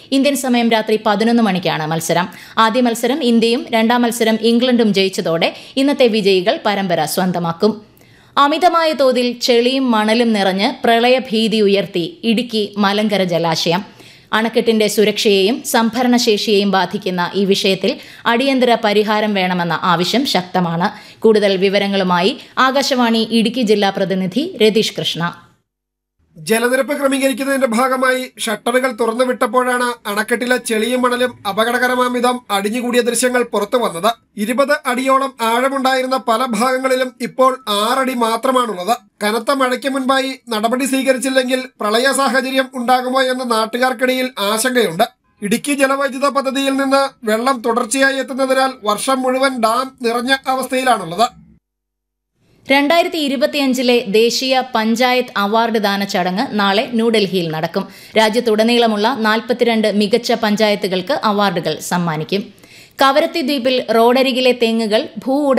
Indian സമയം രാത്രി പതിനൊന്ന് മണിക്കാണ് മത്സരം ആദ്യ മത്സരം ഇന്ത്യയും രണ്ടാം മത്സരം ഇംഗ്ലണ്ടും ജയിച്ചതോടെ ഇന്നത്തെ വിജയികൾ പരമ്പര സ്വന്തമാക്കും അമിതമായ തോതിൽ ചെളിയും മണലും നിറഞ്ഞ് പ്രളയഭീതി ഉയർത്തി ഇടുക്കി മലങ്കര ജലാശയം അണക്കെട്ടിന്റെ സുരക്ഷയെയും സംഭരണശേഷിയെയും ബാധിക്കുന്ന ഈ വിഷയത്തിൽ അടിയന്തര പരിഹാരം വേണമെന്ന ആവശ്യം ശക്തമാണ് കൂടുതൽ വിവരങ്ങളുമായി ആകാശവാണി ഇടുക്കി ജില്ലാ പ്രതിനിധി രതീഷ് കൃഷ്ണ ജലനിരപ്പ് ക്രമീകരിക്കുന്നതിന്റെ ഭാഗമായി ഷട്ടറുകൾ തുറന്നുവിട്ടപ്പോഴാണ് അണക്കെട്ടിലെ ചെളിയും മണലും അപകടകരമാം വിധം അടിഞ്ഞുകൂടിയ ദൃശ്യങ്ങൾ പുറത്തു വന്നത് ഇരുപത് അടിയോളം ആഴമുണ്ടായിരുന്ന പല ഭാഗങ്ങളിലും ഇപ്പോൾ ആറടി മാത്രമാണുള്ളത് കനത്ത മഴയ്ക്ക് മുൻപായി നടപടി സ്വീകരിച്ചില്ലെങ്കിൽ പ്രളയ സാഹചര്യം ഉണ്ടാകുമോ എന്ന് നാട്ടുകാർക്കിടയിൽ ആശങ്കയുണ്ട് ഇടുക്കി ജലവൈദ്യുത പദ്ധതിയിൽ നിന്ന് വെള്ളം തുടർച്ചയായി എത്തുന്നതിനാൽ വർഷം മുഴുവൻ ഡാം നിറഞ്ഞ അവസ്ഥയിലാണുള്ളത് രണ്ടായിരത്തി ഇരുപത്തിയഞ്ചിലെ ദ്ദേശീയ പഞ്ചായത്ത് അവാർഡ് ദാന ചടങ്ങ് നാളെ ന്യൂഡൽഹിയിൽ നടക്കും രാജ്യത്തുടനീളമുള്ള നാൽപ്പത്തിരണ്ട് മികച്ച പഞ്ചായത്തുകൾക്ക് അവാർഡുകൾ സമ്മാനിക്കും കവരത്തി ദ്വീപിൽ റോഡരികിലെ തെങ്ങുകൾ ഭൂ